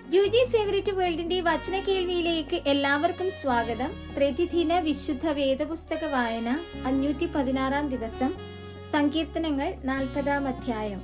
ജൂജീസ് favourite വേൾഡിന്റെ വചന കേൾവിയിലേക്ക് എല്ലാവർക്കും സ്വാഗതം പ്രതിദിന വിശുദ്ധ വേദപുസ്തക വായന അഞ്ഞൂറ്റി പതിനാറാം ദിവസം സങ്കീർത്തനങ്ങൾ നാൽപ്പതാം അധ്യായം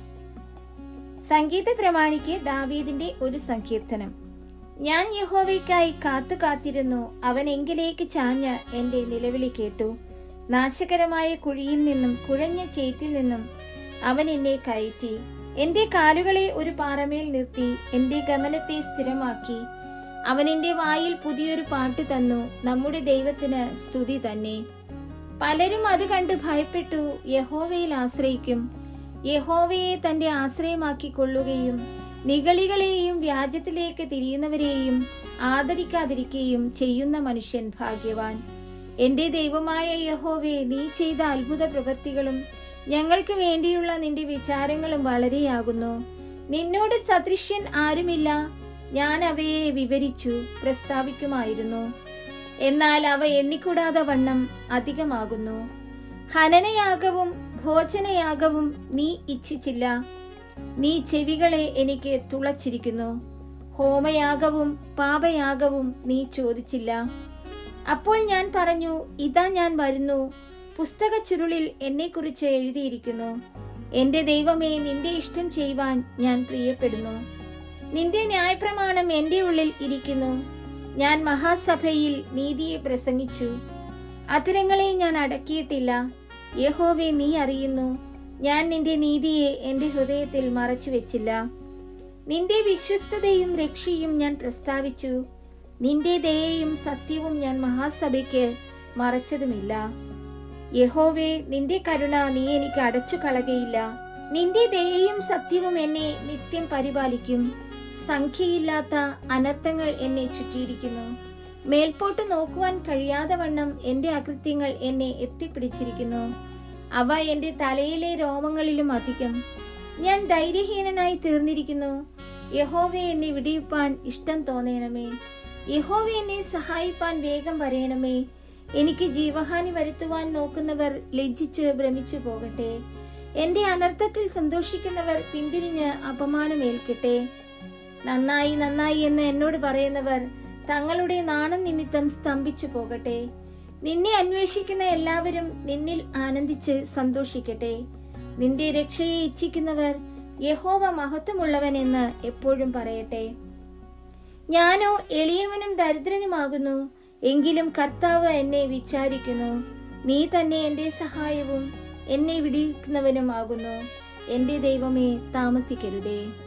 സംഗീത പ്രമാണിക്ക് ദാവീദിന്റെ ഒരു സങ്കീർത്തനം ഞാൻ യഹോവയ്ക്കായി കാത്തു കാത്തിരുന്നു അവൻ എങ്കിലേക്ക് ചാഞ്ഞ് എന്റെ നിലവിളി കേട്ടു നാശകരമായ കുഴിയിൽ നിന്നും കുഴഞ്ഞ ചേറ്റിൽ നിന്നും അവൻ എന്നെ കയറ്റി എന്റെ കാലുകളെ ഒരു പാറമേൽ നിർത്തി എന്റെ ഗമനത്തെ സ്ഥിരമാക്കി അവൻ എന്റെ വായിൽ പുതിയൊരു പാട്ട് തന്നു നമ്മുടെ ദൈവത്തിന് സ്തുതി തന്നെ പലരും അത് കണ്ട് ഭയപ്പെട്ടു യഹോവയിൽ ആശ്രയിക്കും യഹോവയെ തന്റെ ആശ്രയമാക്കി കൊള്ളുകയും നിഗളികളെയും വ്യാജത്തിലേക്ക് തിരിയുന്നവരെയും ആദരിക്കാതിരിക്കുകയും ചെയ്യുന്ന മനുഷ്യൻ ഭാഗ്യവാൻ എന്റെ ദൈവമായ യഹോവേ നീ ചെയ്ത അത്ഭുത പ്രവൃത്തികളും ഞങ്ങൾക്ക് വേണ്ടിയുള്ള നിന്റെ വിചാരങ്ങളും വളരെയാകുന്നു നിന്നോട് സദൃശ്യൻ ആരുമില്ല ഞാൻ അവയെ വിവരിച്ചു പ്രസ്താവിക്കുമായിരുന്നു എന്നാൽ അവ എണ്ണിക്കൂടാതെ വണ്ണം അധികമാകുന്നു ഹനനയാഗവും ഭോജനയാഗവും നീ ഇച്ഛിച്ചില്ല നീ ചെവികളെ എനിക്ക് തുളച്ചിരിക്കുന്നു ഹോമയാഗവും പാപയാഗവും നീ ചോദിച്ചില്ല അപ്പോൾ ഞാൻ പറഞ്ഞു ഇതാ ഞാൻ വരുന്നു പുസ്തക ചുരുളിൽ എന്നെക്കുറിച്ച് എഴുതിയിരിക്കുന്നു എന്റെ ദൈവമേ നിന്റെ ഇഷ്ടം ചെയ്യുവാൻ ഞാൻ പ്രിയപ്പെടുന്നു നിന്റെ ന്യായപ്രമാണം എന്റെ ഉള്ളിൽ ഇരിക്കുന്നു ഞാൻ മഹാസഭയിൽ നീതിയെ പ്രസംഗിച്ചു അധരങ്ങളെ ഞാൻ അടക്കിയിട്ടില്ല യഹോവെ നീ അറിയുന്നു ഞാൻ നിന്റെ നീതിയെ എന്റെ ഹൃദയത്തിൽ മറച്ചു വെച്ചില്ല നിന്റെ വിശ്വസ്തതയും രക്ഷയും ഞാൻ പ്രസ്താവിച്ചു നിന്റെ ദയയും സത്യവും ഞാൻ മഹാസഭയ്ക്ക് മറച്ചതുമില്ല യഹോവേ നിന്റെ കരുണ നീ എനിക്ക് അടച്ചു കളകയില്ല നിന്റെ ദയയും സത്യവും എന്നെ നിത്യം പരിപാലിക്കും സംഖ്യയില്ലാത്ത അനർത്ഥങ്ങൾ എന്നെ ചുറ്റിയിരിക്കുന്നു മേൽപോട്ട് നോക്കുവാൻ കഴിയാതെ വണ്ണം എന്റെ അകൃത്യങ്ങൾ എന്നെ എത്തിപ്പിടിച്ചിരിക്കുന്നു അവ എന്റെ തലയിലെ രോമങ്ങളിലും അധികം ഞാൻ ധൈര്യഹീനനായി തീർന്നിരിക്കുന്നു യഹോവെ എന്നെ വിടിയിപ്പാൻ ഇഷ്ടം തോന്നണമേ യഹോവ എന്നെ സഹായിപ്പാൻ വേഗം വരയണമേ എനിക്ക് ജീവഹാനി വരുത്തുവാൻ നോക്കുന്നവർ ലജ്ജിച്ച് ഭ്രമിച്ചു പോകട്ടെ എന്റെ അനർത്ഥത്തിൽ സന്തോഷിക്കുന്നവർ പിന്തിരിഞ്ഞ് അപമാനമേൽക്കട്ടെ നന്നായി നന്നായി എന്ന് എന്നോട് പറയുന്നവർ തങ്ങളുടെ നാണം നിമിത്തം സ്തംഭിച്ചു പോകട്ടെ നിന്നെ അന്വേഷിക്കുന്ന എല്ലാവരും നിന്നിൽ ആനന്ദിച്ച് സന്തോഷിക്കട്ടെ നിന്റെ രക്ഷയെ ഇച്ഛിക്കുന്നവർ യഹോവ മഹത്വമുള്ളവൻ എന്ന് എപ്പോഴും പറയട്ടെ ഞാനോ എളിയവനും ദരിദ്രനുമാകുന്നു എങ്കിലും കർത്താവ് എന്നെ വിചാരിക്കുന്നു നീ തന്നെ എന്റെ സഹായവും എന്നെ വിടിവിക്കുന്നവനുമാകുന്നു എന്റെ ദൈവമേ താമസിക്കരുതേ